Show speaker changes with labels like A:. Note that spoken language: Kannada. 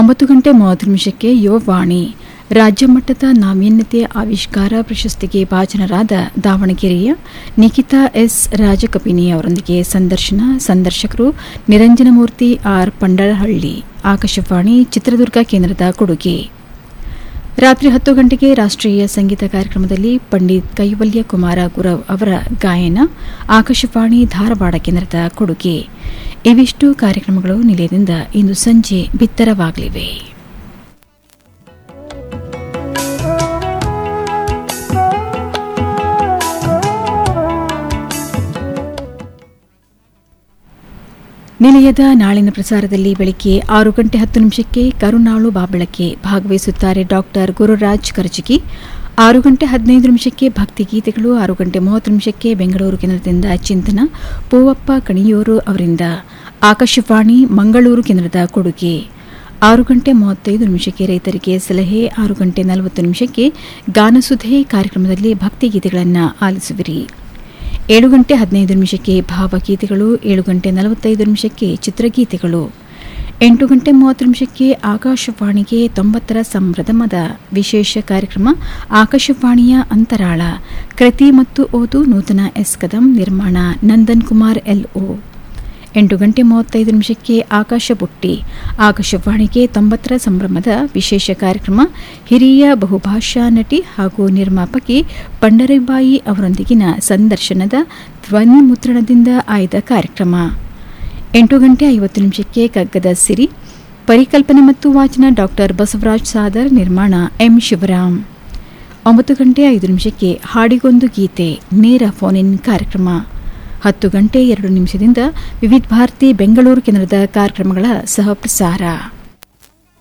A: ಒಂಬತ್ತು ಗಂಟೆ ಮೂವತ್ತು ನಿಮಿಷಕ್ಕೆ ಯುವವಾಣಿ ರಾಜ್ಯ ಮಟ್ಟದ ನಾವೀನ್ಯತೆ ಆವಿಷ್ಕಾರ ಪ್ರಶಸ್ತಿಗೆ ಭಾಜನರಾದ ದಾವಣಗೆರೆಯ ನಿಖಿತಾ ಎಸ್ ರಾಜಕಪಿನಿ ಅವರೊಂದಿಗೆ ಸಂದರ್ಶನ ಸಂದರ್ಶಕರು ನಿರಂಜನಮೂರ್ತಿ ಆರ್ ಪಂಡಳಹಳ್ಳಿ ಆಕಾಶವಾಣಿ ಚಿತ್ರದುರ್ಗ ಕೇಂದ್ರದ ಕೊಡುಗೆ ರಾತ್ರಿ ಹತ್ತು ಗಂಟೆಗೆ ರಾಷ್ಟ್ರೀಯ ಸಂಗೀತ ಕಾರ್ಯಕ್ರಮದಲ್ಲಿ ಪಂಡಿತ್ ಕೈವಲ್ಯ ಕುಮಾರ ಗುರವ್ ಅವರ ಗಾಯನ ಆಕಾಶವಾಣಿ ಧಾರವಾಡ ಕೇಂದ್ರದ ಕೊಡುಗೆ ಇವಿಷ್ಟು ಕಾರ್ಯಕ್ರಮಗಳು ನಿಲಯದಿಂದ ಇಂದು ಸಂಜೆ ಬಿತ್ತರವಾಗಲಿವೆ ನಿಲಯದ ನಾಳಿನ ಪ್ರಸಾರದಲ್ಲಿ ಬೆಳಗ್ಗೆ ಆರು ಗಂಟೆ ಹತ್ತು ನಿಮಿಷಕ್ಕೆ ಕರುನಾಳು ಬಾಬೆಳಕೆ ಭಾಗವಹಿಸುತ್ತಾರೆ ಡಾಕ್ಟರ್ ಗುರುರಾಜ್ ಕರಚಗಿ ಆರು ಗಂಟೆ ಹದಿನೈದು ನಿಮಿಷಕ್ಕೆ ಭಕ್ತಿಗೀತೆಗಳು ಆರು ಗಂಟೆ ಮೂವತ್ತು ನಿಮಿಷಕ್ಕೆ ಬೆಂಗಳೂರು ಕೇಂದ್ರದಿಂದ ಚಿಂತನ ಪೂವಪ್ಪ ಕಣಿಯೂರು ಅವರಿಂದ ಆಕಾಶವಾಣಿ ಮಂಗಳೂರು ಕೇಂದ್ರದ ಕೊಡುಗೆ ಆರು ಗಂಟೆ ಮೂವತ್ತೈದು ನಿಮಿಷಕ್ಕೆ ರೈತರಿಗೆ ಸಲಹೆ ಆರು ಗಂಟೆ ನಲವತ್ತು ನಿಮಿಷಕ್ಕೆ ಗಾನಸುಧೆ ಕಾರ್ಯಕ್ರಮದಲ್ಲಿ ಭಕ್ತಿಗೀತೆಗಳನ್ನು ಆಲಿಸುವಿರಿ ಏಳು ಗಂಟೆ ಹದಿನೈದು ನಿಮಿಷಕ್ಕೆ ಭಾವಗೀತೆಗಳು ಏಳು ಗಂಟೆ ನಲವತ್ತೈದು ನಿಮಿಷಕ್ಕೆ ಚಿತ್ರಗೀತೆಗಳು ಎಂಟು ಗಂಟೆ ಮೂವತ್ತು ನಿಮಿಷಕ್ಕೆ ಆಕಾಶವಾಣಿಗೆ ತೊಂಬತ್ತರ ಸಂಭ್ರಮದ ವಿಶೇಷ ಕಾರ್ಯಕ್ರಮ ಆಕಾಶವಾಣಿಯ ಅಂತರಾಳ ಕೃತಿ ಮತ್ತು ಓದು ನೂತನ ಎಸ್ ಕದಂ ನಿರ್ಮಾಣ ನಂದನ್ ಕುಮಾರ್ ಎಲ್ಒ ಎಂಟು ಗಂಟೆ ಮೂವತ್ತೈದು ನಿಮಿಷಕ್ಕೆ ಆಕಾಶ ಬುಟ್ಟಿ ಆಕಾಶವಾಣಿಗೆ ತೊಂಬತ್ತರ ಸಂಭ್ರಮದ ವಿಶೇಷ ಕಾರ್ಯಕ್ರಮ ಹಿರಿಯ ಬಹುಭಾಷಾ ನಟಿ ಹಾಗೂ ನಿರ್ಮಾಪಕಿ ಪಂಡರಿಬಾಯಿ ಅವರೊಂದಿಗಿನ ಸಂದರ್ಶನದ ಧ್ವನಿ ಮುದ್ರಣದಿಂದ ಆಯ್ದ ಕಾರ್ಯಕ್ರಮ ಎಂಟು ಗಂಟೆ ಐವತ್ತು ನಿಮಿಷಕ್ಕೆ ಕಗ್ಗದ ಸಿರಿ ಪರಿಕಲ್ಪನೆ ಮತ್ತು ವಾಚನ ಡಾಕ್ಟರ್ ಬಸವರಾಜ್ ಸಾದರ್ ನಿರ್ಮಾಣ ಎಂ ಶಿವರಾಮ್ ಒಂಬತ್ತು ಗಂಟೆ ಐದು ನಿಮಿಷಕ್ಕೆ ಹಾಡಿಗೊಂದು ಗೀತೆ ನೇರ ಫೋನ್ ಇನ್ ಕಾರ್ಯಕ್ರಮ ಹತ್ತು ಗಂಟೆ ಎರಡು ನಿಮಿಷದಿಂದ ವಿವಿಧ ಭಾರತಿ ಬೆಂಗಳೂರು ಕೇಂದ್ರದ ಕಾರ್ಯಕ್ರಮಗಳ ಸಹ ಪ್ರಸಾರ